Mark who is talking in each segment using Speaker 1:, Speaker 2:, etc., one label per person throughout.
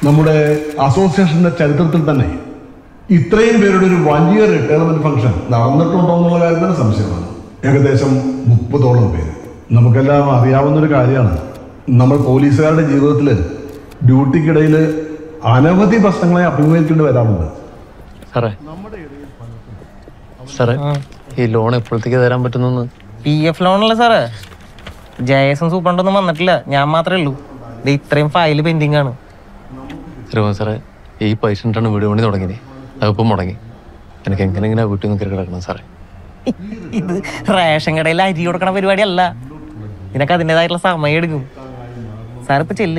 Speaker 1: നമ്മുടെ അസോസിയേഷന്റെ ചരിത്രത്തിൽ തന്നെ ഇത്രയും പേരുടെ ഒരു വലിയ റിട്ടയർമെന്റ് ഫംഗ്ഷൻ നടന്നിട്ടുണ്ടോ എന്നുള്ള കാര്യത്തിന് സംശയമാണ് ഏകദേശം മുപ്പതോളം പേര് നമുക്കെല്ലാം അറിയാവുന്ന ഒരു കാര്യമാണ് നമ്മൾ പോലീസുകാരുടെ ജീവിതത്തിൽ ഡ്യൂട്ടിക്കിടയിൽ അനവധി പ്രശ്നങ്ങളെ അഭിമുഖീകരിക്കേണ്ടി വരാറുണ്ട്
Speaker 2: സാറേ സാറേ ഈ ലോൺ എപ്പോഴത്തേക്ക് തരാൻ പറ്റുന്നെന്ന്
Speaker 3: പി എഫ് ലോണല്ലേ സാറേ ജയസം സൂപ്രണ്ടൊന്നും വന്നിട്ടില്ല ഞാൻ മാത്രമേ ഉള്ളൂ ഇത് ഇത്രയും ഫയൽ പെൻഡിങ് ആണ്
Speaker 2: ശരിയോ സാറേ ഈ പൈസ ഇട്ടാണ് വീട് പണി തുടങ്ങിയത് അതിപ്പം മുടങ്ങി എനിക്ക് എങ്ങനെ ഇങ്ങനെ വീട്ടിൽ നിന്ന് കിടക്കണം സാറേ
Speaker 3: ഇത് റേഷൻ കടയിൽ അരി കൊടുക്കണ പരിപാടിയല്ല ഇതിനൊക്കെ അതിൻ്റെതായിട്ടുള്ള സമയം എടുക്കും സാർ ഇപ്പൊ ചെല്ല്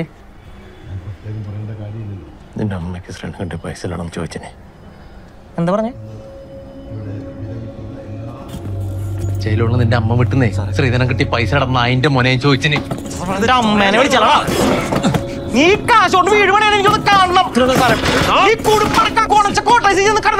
Speaker 2: നിന്റെ അമ്മയ്ക്ക് ശ്രേണ കണ്ടി പൈസ ഇല്ലണം ചോദിച്ചനെ
Speaker 3: എന്താ പറഞ്ഞേ
Speaker 2: ജയിലുള്ള നിന്റെ അമ്മ വിട്ടുന്നേ ശ്രീധരൻ കിട്ടി പൈസ നടന്ന അതിന്റെ മോനെ ചോദിച്ചിന്
Speaker 3: അതൊരു അമ്മേനെ വിളിച്ചടാ നീ കാശ് കൊണ്ട് വീട് പണിയാണ് എനിക്കൊന്ന് കാണണം ഈ കുടുംബടക്ക കൊണച്ച കോട്ടയത്തിൽ ചെന്ന് കിടന്നാ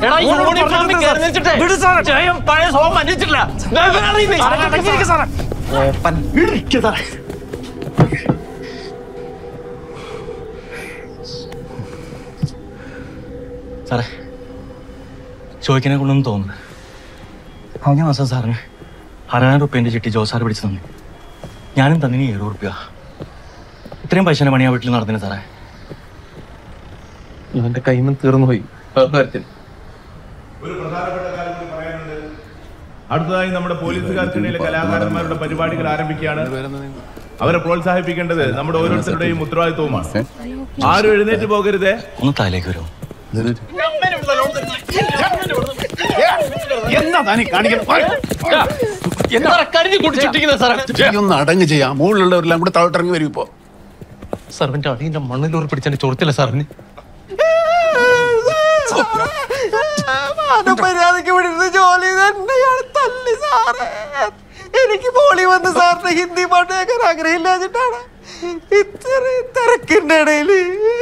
Speaker 4: സാറേ ചോദിക്കനെ കൊണ്ടൊന്നും തോന്നുന്നു കഴിഞ്ഞ മാസം സാറിന് അറുപതിനായിരം റുപ്യൻ്റെ ചിട്ടി ജോസ് സാറ് പിടിച്ചു തന്നു ഞാനും തന്നിന് ഏഴ് റുപ്യ ഇത്രയും പൈസ പണിയാ വീട്ടിൽ നടന്നിന് സാറേ
Speaker 2: എന്റെ കയ്യിൽ നിന്ന് തീർന്നു പോയി വേറെ കാര്യത്തിന്
Speaker 5: അടുത്തതായി നമ്മുടെ പോലീസുകാർക്കിടയിലെ കലാകാരന്മാരുടെ പരിപാടികൾ ആരംഭിക്കുകയാണ് അവരെ പ്രോത്സാഹിപ്പിക്കേണ്ടത് നമ്മുടെ ഓരോരുത്തരുടെയും ഉത്തരവാദിത്വമാണ് ആരും എഴുന്നേറ്റ് പോകരുതേ
Speaker 4: ഒന്ന് താലേക്ക് വരുമോ
Speaker 6: ഒന്ന് അടങ്ങ് ചെയ്യാം മുകളിലുള്ളവരെല്ലാം കൂടെ താഴോട്ടിറങ്ങി വരും ഇപ്പോ
Speaker 2: സാറിന്റെ അടിയുടെ മണ്ണിലൂർ പിടിച്ചാൽ ചോർത്തില്ല സാറിന്
Speaker 3: മര്യാദക്ക് വിടുന്ന ജോലി തന്നെ ഇയാൾ തല്ലി സാറേ എനിക്ക് പോളി വന്ന് സാറിന്റെ ഹിന്ദി പാട്ട് കേൾക്കാൻ ആഗ്രഹമില്ലാഞ്ഞിട്ടാണ് ഇത്ര തിരക്കിന്റെ ഇടയില്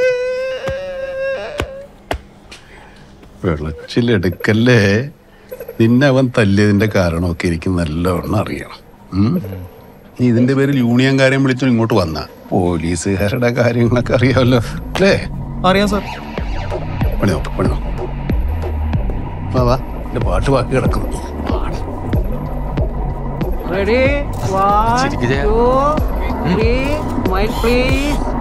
Speaker 6: വെള്ളച്ചിലെടുക്കല്ലേ നിന്നെ അവൻ തല്ലിയതിന്റെ കാരണമൊക്കെ എനിക്ക് നല്ലവണ്ണം അറിയണം ഉം? നീ ഇതിന്റെ പേരിൽ യൂണിയൻ കാര്യം വിളിച്ചു ഇങ്ങോട്ട് വന്ന പോലീസുകാരുടെ കാര്യങ്ങളൊക്കെ അറിയാമല്ലോ അല്ലേ
Speaker 3: അറിയാം സാർ
Speaker 6: പണി നോക്ക് പണി നോക്ക് വാ, വാ എന്റെ പാട്ട് ബാക്കി കിടക്കുന്നു
Speaker 7: Ready? One, two, three, smile please.